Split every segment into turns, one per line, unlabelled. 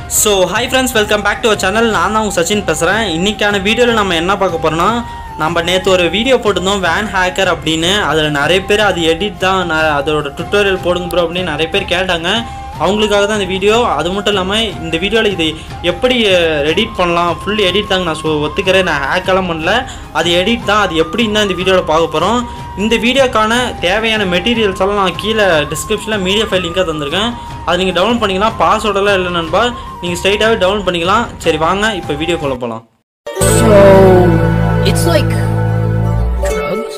So hi friends welcome back to our channel நான் தான் உங்கள் சச்சின் பேசுகிறேன் இன்றைக்கான வீடியோவில் நம்ம என்ன பார்க்க போகிறோம்னா நம்ம நேற்று ஒரு வீடியோ போட்டிருந்தோம் வேன் ஹேக்கர் அப்படின்னு அதில் நிறைய பேர் அது எடிட் தான் நான் அதோட டுட்டோரியல் போடுங்க ப்ரோ அப்படின்னு நிறைய பேர் கேட்டாங்க அவங்களுக்காக தான் இந்த வீடியோ அது மட்டும் இல்லாமல் இந்த வீடியோவில் இது எப்படி எடிட் பண்ணலாம் ஃபுல் எடிட் தாங்க நான் சொ ஒத்துக்கிறேன் நான் ஹேக்கெல்லாம் பண்ணல அது எடிட் தான் அது எப்படின்னு தான் இந்த வீடியோவில் பார்க்க போகிறோம் இந்த வீடியோக்கான தேவையான மெட்டீரியல்ஸ் எல்லாம் நான் கீழே டிஸ்கிரிப்ஷனில் மீடியா ஃபைல் லிங்காக தந்திருக்கேன் அது நீங்கள் டவுன்லோட் பண்ணிக்கலாம் பாஸ்வேர்டெல்லாம் இல்லை நண்பா நீங்கள் ஸ்ட்ரைட்டாகவே டவுன்லோட் பண்ணிக்கலாம் சரி வாங்க இப்போ வீடியோக்குள்ளே போகலாம்
So it's like drugs.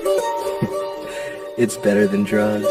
It's better than drugs.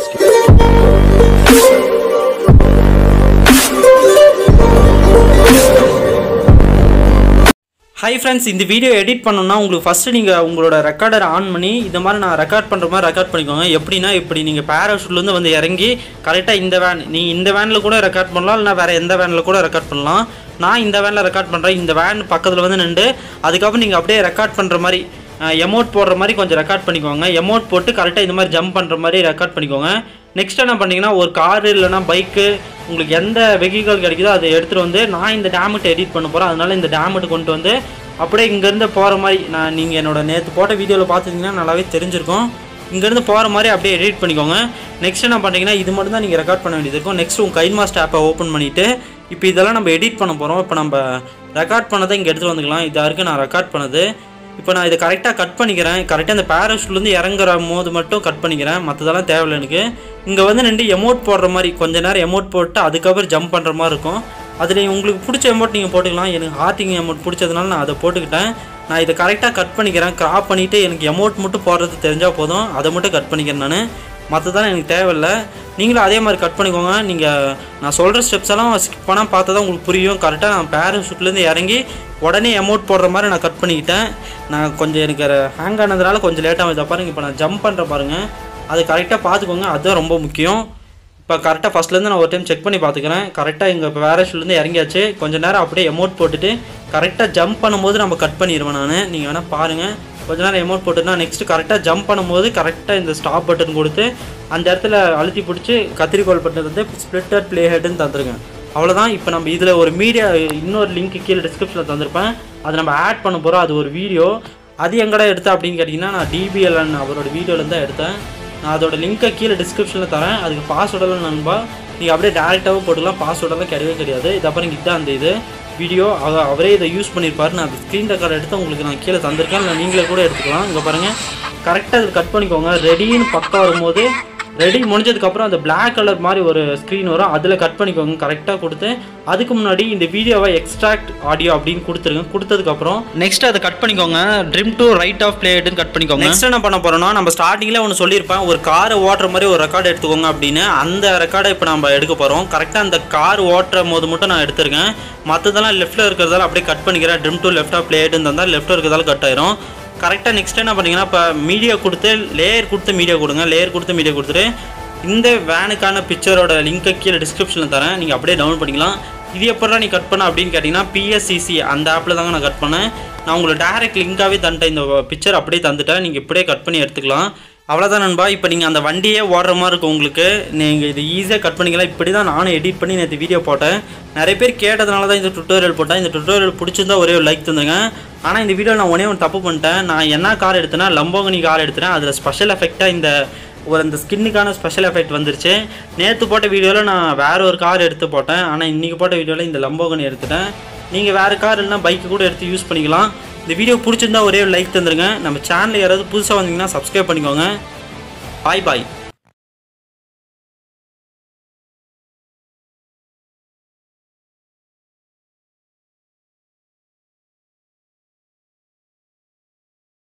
Hi friends இந்த வீடியோ எடிட் பண்ணணும்னா உங்களுக்கு ஃபஸ்ட்டு நீங்கள் உங்களோட ரெக்கார்டரை ஆன் பண்ணி இந்த மாதிரி நான் ரெக்கார்ட் பண்ணுற மாதிரி ரெக்கார்ட் பண்ணிக்கோங்க எப்படின்னா இப்படி நீங்கள் பேராஷூட்லேருந்து வந்து இறங்கி கரெக்டாக இந்த வேன் நீ இந்த வேனில் கூட ரெக்கார்ட் பண்ணலாம் இல்லைனா வேறு எந்த வேனில் கூட ரெக்கார்ட் பண்ணலாம் நான் இந்த வேனில் ரெக்கார்ட் பண்ணுறேன் இந்த வேன் பக்கத்தில் வந்து நின்று அதுக்கப்புறம் நீங்கள் அப்படியே ரெக்கார்ட் பண்ணுற மாதிரி எமௌண்ட் போடுற மாதிரி கொஞ்சம் ரெக்கார்ட் பண்ணிக்கோங்க எமௌண்ட் போட்டு கரெக்டாக இந்த மாதிரி ஜம்ப் பண்ணுற மாதிரி ரெக்கார்ட் பண்ணிக்கோங்க நெக்ஸ்ட் என்ன பண்ணீங்கன்னா ஒரு காரு இல்லைனா பைக்கு உங்களுக்கு எந்த வெஹிக்கல் கிடைக்குதோ அதை எடுத்துகிட்டு வந்து நான் இந்த டேமெட்டை எடிட் பண்ண போகிறேன் அதனால இந்த டேமெட்டு கொண்டு வந்து அப்படியே இங்கேருந்து போகிற மாதிரி நான் நீங்கள் என்னோட நேற்று போட்ட வீடியோவில் பார்த்துருந்தீங்கன்னா நல்லாவே தெரிஞ்சிருக்கும் இங்கேருந்து போகிற மாதிரி அப்படியே எடிட் பண்ணிக்கோங்க நெக்ஸ்ட் என்ன பண்ணுறீங்கன்னா இது மட்டும் தான் நீங்கள் ரெக்கார்ட் பண்ண வேண்டியது இருக்கும் நெக்ஸ்ட் உங்கள் கைன் மாஸ்டர் ஆப்பை ஓப்பன் பண்ணிவிட்டு இப்போ இதெல்லாம் நம்ம எடிட் பண்ண போகிறோம் இப்போ நம்ம ரெக்கார்ட் பண்ணதை இங்கே எடுத்துகிட்டு வந்துக்கலாம் இதாக இருக்குது நான் ரெக்கார்ட் பண்ணது இப்போ நான் இதை கரெக்டாக கட் பண்ணிக்கிறேன் கரெக்டாக அந்த பேராஷூட்லேருந்து இறங்குற போது மட்டும் கட் பண்ணிக்கிறேன் மற்றதெல்லாம் தேவையில்லை எனக்கு இங்கே வந்து நின்று எமௌண்ட் போடுற மாதிரி கொஞ்ச நேரம் எமௌண்ட் போட்டு அதுக்கப்புறம் ஜம்ப் பண்ணுற மாதிரி இருக்கும் அதில் உங்களுக்கு பிடிச்ச எமௌண்ட் நீங்கள் போட்டுக்கலாம் எனக்கு ஹார்ட்டிங் எமௌண்ட் பிடிச்சதுனால நான் அதை போட்டுக்கிட்டேன் நான் இதை கரெக்டாக கட் பண்ணிக்கிறேன் கிராப் பண்ணிவிட்டு எனக்கு எமௌண்ட் மட்டும் போடுறது தெரிஞ்சால் போதும் அதை மட்டும் கட் பண்ணிக்கிறேன் நான் மற்றதெல்லாம் எனக்கு தேவையில்லை நீங்களும் அதே மாதிரி கட் பண்ணிக்கோங்க நீங்கள் நான் சொல்கிற ஸ்டெப்ஸ் எல்லாம் ஸ்கிப் பண்ணால் பார்த்தா தான் உங்களுக்கு புரியும் கரெக்டாக நான் பேராஷூட்லேருந்து இறங்கி உடனே அமௌண்ட் போடுற மாதிரி நான் கட் பண்ணிக்கிட்டேன் நான் கொஞ்சம் எனக்கு ஹேங் ஆனதுனால கொஞ்சம் லேட்டாக இதை பாருங்கள் இப்போ நான் ஜம்ப் பண்ணுற பாருங்கள் அது கரெக்டாக பார்த்துக்கோங்க அதுதான் ரொம்ப முக்கியம் இப்போ கரெக்டாக ஃபஸ்ட்லேருந்து நான் ஒரு டைம் செக் பண்ணி பார்த்துக்கிறேன் கரெக்டாக இங்கே இப்போ பேராஷூட்லேருந்து இறங்கியாச்சு கொஞ்சம் நேரம் அப்படியே அமௌண்ட் போட்டுட்டு கரெக்டாக ஜம்ப் பண்ணும்போது நம்ம கட் பண்ணிடுவேன் நான் நீங்கள் வேணால் பாருங்கள் கொஞ்ச நேரம் எமௌண்ட் போட்டுனா நெக்ஸ்ட்டு கரெக்டாக ஜம்ப் பண்ணும்போது கரெக்டாக இந்த ஸ்டாப் பட்டன் கொடுத்து அந்த இடத்துல அழுத்தி பிடிச்சி கத்திரிக்கோல் பட்டன் வந்து ஸ்ப்ளிட்டர் ப்ளே ஹெட்னு தந்துருங்க அவ்வளோதான் இப்போ நம்ம இதில் ஒரு மீடியா இன்னொரு லிங்க் கீழே டிஸ்கிரிப்ஷனில் தந்திருப்பேன் அதை நம்ம ஆட் பண்ண போகிறோம் அது ஒரு வீடியோ அது எங்கடா எடுத்தேன் அப்படின்னு கேட்டிங்கன்னா நான் டிபிஎல்என் அவரோட வீடியோலேருந்து தான் எடுத்தேன் நான் அதோட லிங்க்கை கீழே டிஸ்கிரிப்ஷனில் தரேன் அதுக்கு பாஸ்வேர்டெல்லாம் நண்பா நீங்கள் அப்படியே டேரெக்டாகவும் போட்டுக்கலாம் பாஸ்வேர்டெல்லாம் கிடையவே கிடையாது இது அப்புறம் இதுதான் அந்த இது வீடியோ அவ அவரே இதை யூஸ் பண்ணியிருப்பாரு நான் ஸ்க்ரீன் ரெக்கார்ட் எடுத்து உங்களுக்கு நான் கீழே தந்திருக்கேன் இல்லை நீங்களே கூட எடுத்துக்கலாம் இங்கே பாருங்கள் கரெக்டாக இது கட் பண்ணிக்கோங்க ரெடின்னு பக்கம் வரும்போது ரெடி முடிஞ்சதுக்கப்புறம் அந்த பிளாக் கலர் மாதிரி ஒரு ஸ்க்ரீன் வரும் அதில் கட் பண்ணிக்கோங்க கரெக்டாக கொடுத்து அதுக்கு முன்னாடி இந்த வீடியோவை எக்ஸ்ட்ராக்ட் ஆடியோ அப்படின்னு கொடுத்துருங்க கொடுத்ததுக்கப்புறம் நெக்ஸ்ட் அதை கட் பண்ணிக்கோங்க ட்ரிம் டு ரைட் ஆஃப் பிளேடுன்னு கட் பண்ணிக்கோங்க நெக்ஸ்ட் என்ன பண்ண போகிறோம்னா நம்ம ஸ்டார்டிங்கில் ஒன்று சொல்லியிருப்பேன் ஒரு காரை ஓட்டுற மாதிரி ஒரு ரெக்கார்டு எடுத்துக்கோங்க அப்படின்னு அந்த ரெக்கார்டை இப்போ நம்ம எடுக்க போகிறோம் கரெக்டாக அந்த கார் ஓட்டுற போது மட்டும் நான் எடுத்திருக்கேன் மற்றதெல்லாம் லெஃப்ட்டில் இருக்கிறதால அப்படியே கட் பண்ணிக்கிறேன் ட்ரிம் டு லெஃப்ட் ஆஃப் பிளேடுன்னு தந்தால் லெஃப்ட்டில் இருக்கிறதால கட் ஆயிரும் கரெக்டாக நெக்ஸ்ட் என்ன பண்ணீங்கன்னா இப்போ மீடியா கொடுத்து லேயர் கொடுத்து மீடியா கொடுங்க லேயர் கொடுத்து மீடியா கொடுத்துட்டு இந்த வேனுக்கான பிக்சரோட லிங்க்கை கீழே டிஸ்கிரிப்ஷனில் தரேன் நீங்கள் அப்படியே டவுன்லோட் பண்ணிக்கலாம் இது எப்படா நீ கட் பண்ண அப்படின்னு கேட்டிங்கன்னா பிஎஸ்சிசி அந்த ஆப்பில் தாங்க நான் கட் பண்ணேன் நான் உங்களுக்கு டேரக்ட் லிங்காகவே தந்துட்டேன் இந்த பிக்சர் அப்படியே தந்துட்டேன் நீங்கள் இப்படியே கட் பண்ணி எடுத்துக்கலாம் அவ்வளோதான் நண்பா இப்போ நீங்கள் அந்த வண்டியே ஓடுற மாதிரி இருக்கும் உங்களுக்கு நீங்கள் இது ஈஸியாக கட் பண்ணிக்கலாம் இப்படி தான் நானும் எடிட் பண்ணி நேற்று வீடியோ போட்டேன் நிறைய பேர் கேட்டதுனால தான் இந்த டுட்டோரியல் போட்டேன் இந்த டுட்டோரியல் பிடிச்சிருந்தா ஒரே ஒரு லைக் தந்துங்க ஆனால் இந்த வீடியோ நான் ஒன்றே ஒன்று தப்பு பண்ணிட்டேன் நான் என்ன கார் எடுத்தேன்னா லம்போகனி கார் எடுத்தேன் அதில் ஸ்பெஷல் எஃபெக்டாக இந்த ஒரு அந்த ஸ்கின்னுக்கான ஸ்பெஷல் எஃபெக்ட் வந்துருச்சு நேற்று போட்ட வீடியோவில் நான் வேற ஒரு கார் எடுத்து போட்டேன் ஆனால் இன்றைக்கி போட்ட வீடியோவில் இந்த லம்போகனி எடுத்துட்டேன் நீங்கள் வேறு கார் இல்லைனா பைக்கு கூட எடுத்து யூஸ் பண்ணிக்கலாம் இந்த வீடியோ பிடிச்சிருந்தா ஒரே ஒரு லைக் தந்துருங்க நம்ம சேனலில் யாராவது புதுசாக வந்தீங்கன்னா சப்ஸ்கிரைப் பண்ணிக்கோங்க பாய் பாய்